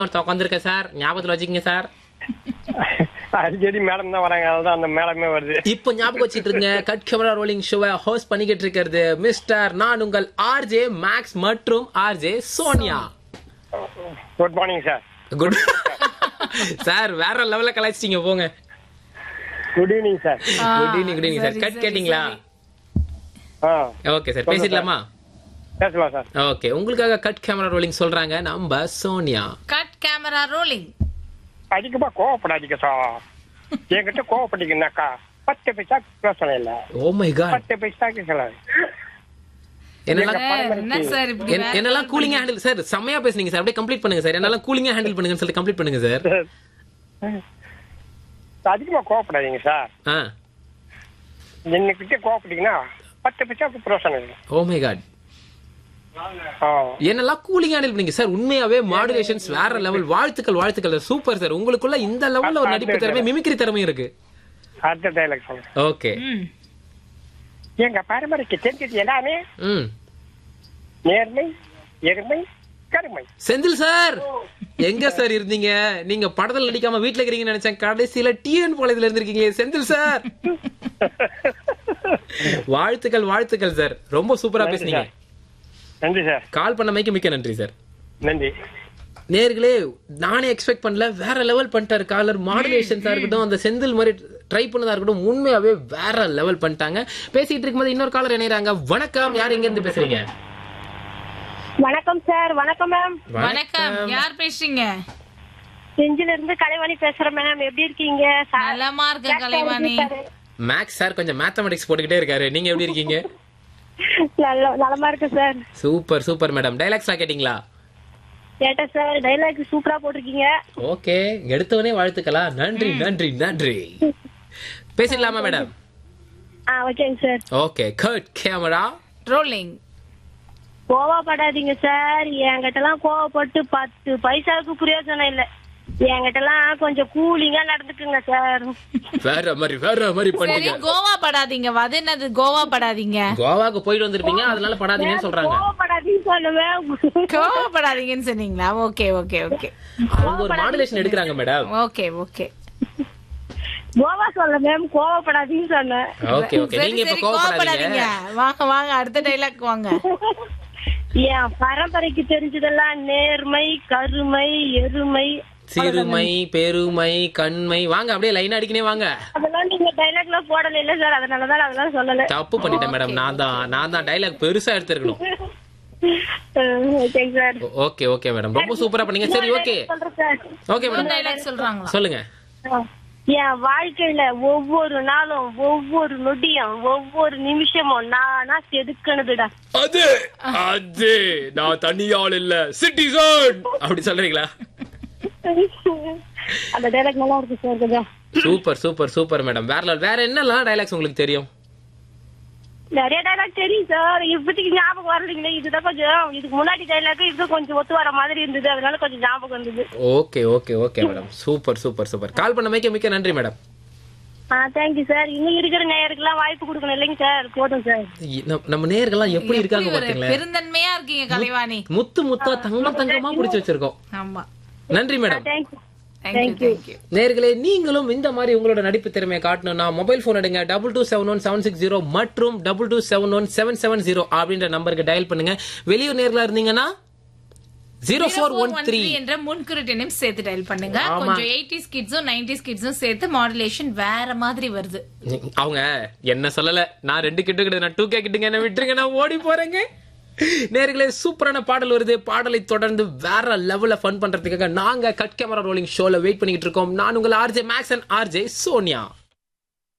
உட்காந்துருக்கேன் சார் ஞாபகத்துல வச்சுக்கங்க சார் அடிக்கடி மேடம் தான் வராங்க அதனால அந்த மேடமே வருது இப்போ ஞாபகம் வச்சிட்டு இருங்க கட் கேமரா ரோலிங் ஷோவை ஹோஸ்ட் பண்ணிக்கிட்டு இருக்கிறது மிஸ்டர் நான் உங்கள் ஆர்ஜே மேக்ஸ் மற்றும் RJ Sonia good morning sir good sir வேற லெவல்ல கலாய்ச்சிட்டீங்க போங்க good evening sir good evening good evening sir சரி, கட் சரி, கேட்டிங்களா ஆ ஓகே சார் பேசிடலாமா பேசலாம் சார் ஓகே உங்களுக்காக கட் கேமரா ரோலிங் சொல்றாங்க நம்ம சோனியா கட் கேமரா ரோலிங் அதிகமா கோவப்படாதீங்க சார் என்கிட்ட கோவப்பட்டீங்கன்னாக்கா பத்து பைசா பிரச்சனை இல்ல ஓ மை காட் பத்து பைசா கேட்கலாம் என்னெல்லாம் சார், என்ன சார் இப்படி என்- வேற என்னெல்லாம் கூலிங்கா ஹேண்டில் சார் செம்மையா பேசுனீங்க சார் அப்படியே கம்ப்ளீட் பண்ணுங்க சார் என்னெல்லாம் கூலிங்கா ஹேண்டில் பண்ணுங்கன்னு சொல்லி கம்ப்ளீட் பண்ணுங்க சார் அதிகமா கோவப்படாதீங்க சார் ஆ என்கிட்ட கோவப்பட்டீங்கன்னா பத்து பைசாக்கு பிரச்சனை இல்லை ஓ மை காட் ஆ என்னெல்லாம் கூலிங்கா ஹேண்டில் பண்ணீங்க சார் உண்மையாவே மாடுலேஷன்ஸ் வேற லெவல் வாழ்த்துக்கள் வாழ்த்துக்கள் சூப்பர் சார் உங்களுக்குள்ள இந்த லெவல்ல ஒரு நடிப்பு திறமை மிமிக்ரி திறமை இருக்கு அடுத்த டைலாக் சொல்லுங்க ஓகே ம். எங்க பரம்பரைக்கு தெரிஞ்சது எல்லாமே ம் நேர்மை எருமை கருமை செந்தில் சார் எங்க சார் இருந்தீங்க நீங்க படத்துல நடிக்காம வீட்ல இருக்கிறீங்கன்னு நினைச்சேன் கடைசியில டிஎன் பாளையத்துல இருந்திருக்கீங்களே செந்தில் சார் வாழ்த்துக்கள் வாழ்த்துக்கள் சார் ரொம்ப சூப்பரா நன்றி பேசுனீங்க சார். நன்றி சார் கால் பண்ணமைக்கு மிக்க நன்றி சார் நன்றி நேர்களே நானே எக்ஸ்பெக்ட் பண்ணல வேற லெவல் பண்ணிட்டாரு காலர் மாடுலேஷன்ஸா இருக்கட்டும் அந்த செந்தில் மாதிரி ட்ரை பண்ணதா இருக்கட்டும் உண்மையாவே வேற லெவல் பண்ணிட்டாங்க பேசிட்டு இருக்கும்போது இன்னொரு காலர் இணையறாங்க வணக்கம் யார் எங்க இருந்து பேசுறீங்க வணக்கம் சார் வணக்கம் மேம் வணக்கம் யார் பேசுறீங்க செஞ்சில இருந்து கலைவாணி பேசுறேன் மேம் எப்படி இருக்கீங்க சார் நலமா இருக்க கலைவாணி மேக்ஸ் சார் கொஞ்சம் மேத்தமெட்டிக்ஸ் போட்டுக்கிட்டே இருக்காரு நீங்க எப்படி இருக்கீங்க நல்ல நலமா இருக்கு சார் சூப்பர் சூப்பர் மேடம் டைலாக்ஸ்லாம் கேட்டிங்களா கேட்டேன் சார் டைலாக் சூப்பரா போட்டிருக்கீங்க ஓகே எடுத்தவனே வாழ்த்துக்களா நன்றி நன்றி நன்றி பேசிடலாமா மேடம் ஆ ஓகேங்க sir okay cut camera rolling கோவப்படாதீங்க சார் என்கிட்ட எல்லாம் கோவப்பட்டு பத்து பைசாவுக்கு பிரயோஜனம் இல்ல என்கிட்ட எல்லாம் கொஞ்சம் கூலிங்கா நடந்துக்குங்க சார் வேற மாதிரி வேற மாதிரி சரி பண்ணீங்க கோவா படாதீங்க அது என்னது கோவா படாதீங்க கோவாக்கு போயிட்டு வந்திருப்பீங்க அதனால படாதீங்கன்னு சொல்றாங்க கோவப்படாதீங்க சொல்லுவேன் கோவப்படாதீங்கன்னு சொன்னீங்களா ஓகே ஓகே ஓகே அவங்க ஒரு மாடுலேஷன் எடுக்கிறாங்க மேடம் ஓகே ஓகே கோவா சொல்ல மேம் கோவப்படாதீங்க சொன்னேன் ஓகே ஓகே சரி நீங்க இப்ப சரி கோவப்படாதீங்க கோவப்படாதீங்க வாங்க வாங்க அடுத்த டைலாக் வாங்க என் பரம்பரைக்கு தெரிஞ்சதெல்லாம் நேர்மை கருமை எருமை சிறுமை பெருமை கண்மை வாங்க அப்படியே லைன் அடிக்கனே வாங்க அதெல்லாம் நீங்க டைலாக்ல போடல இல்ல சார் அதனாலதான் அதெல்லாம் சொல்லல தப்பு பண்ணிட்டேன் மேடம் நான் தான் நான் தான் டைலாக் பெருசா எடுத்திருக்கணும் ஓகேங்க சார் ஓகே ஓகே மேடம் ரொம்ப சூப்பரா பண்ணீங்க சரி ஓகே சொல்றேன் சார் ஓகே மேடம் டைலாக் சொல்றாங்களா சொல்லுங்க என் வாழ்க்கையில ஒவ்வொரு நாளும் ஒவ்வொரு நொடியும் ஒவ்வொரு நிமிஷமும் நானா செதுக்கணுதுடா அது அது நான் தனியாள் இல்ல சிட்டிசன் அப்படி சொல்றீங்களா அந்த டைலாக் நல்லா இருக்கு சார் கொஞ்சம் சூப்பர் சூப்பர் சூப்பர் மேடம் வேற level. வேற என்னெல்லாம் டைலாக்ஸ் உங்களுக்கு தெரியும் நிறைய டைலாக் தெரியும் சார் இப்போதைக்கு ஞாபகம் வரலைங்களே இதுதான் கொஞ்சம் இதுக்கு முன்னாடி டைலாக் இது கொஞ்சம் ஒத்து வர மாதிரி இருந்தது அதனால கொஞ்சம் ஞாபகம் இருந்தது okay okay okay madam super super super call பண்ண மிக்க மிக்க நன்றி மேடம் ஆ தேங்க்யூ சார் இன்னும் இருக்கிற நேயருக்கெல்லாம் வாய்ப்பு கொடுக்கணும் இல்லைங்க சார் போதும் சார் நம்ம- நம்ம நேர்கள்லாம் எப்படி இருக்காங்க எப்படி ஒரு பாத்தீங்களா பெருந்தன்மையா இருக்கீங்க கலைவாணி முத்து முத்தா தங்கம் தங்கமா புடிச்சு வச்சிருக்கோம் ஆமா நன்றி மேடம் தேங்க்யூ தேங்க்யூ தேங்க்யூ நேர்களே நீங்களும் இந்த மாதிரி உங்களோட நடிப்பு திறமையை காட்டணும்னா மொபைல் போன் எடுங்க double two seven one seven six zero மற்றும் double two seven one seven seven zero அப்படின்ற நம்பருக்கு டயல் பண்ணுங்க வெளியூர் நேர்களா இருந்தீங்கன்னா ஜீரோ ஃபோர் ஒன் த்ரீ என்ற முன்குறிட்டனையும் சேர்த்து டயல் பண்ணுங்க ஆமா. கொஞ்சம் எயிட்டிஸ் கிட்ஸும் நைன்டிஸ் கிட்ஸும் சேர்த்து மாடுலேஷன் வேற மாதிரி வருது அவங்க என்ன சொல்லல நான் ரெண்டு கிட்ட கிடையாது நான் டூ கே கிட்டுங்க என்ன விட்டுருங்க நான் ஓடி போறேங்க நேர்களே சூப்பரான பாடல் வருது பாடலை தொடர்ந்து வேற லெவல்ல ஃபன் பண்றதுக்காக நாங்க கட் கேமரா ரோலிங் ஷோல வெயிட் பண்ணிட்டு இருக்கோம் நான் உங்கள் RJ Max and RJ Sonia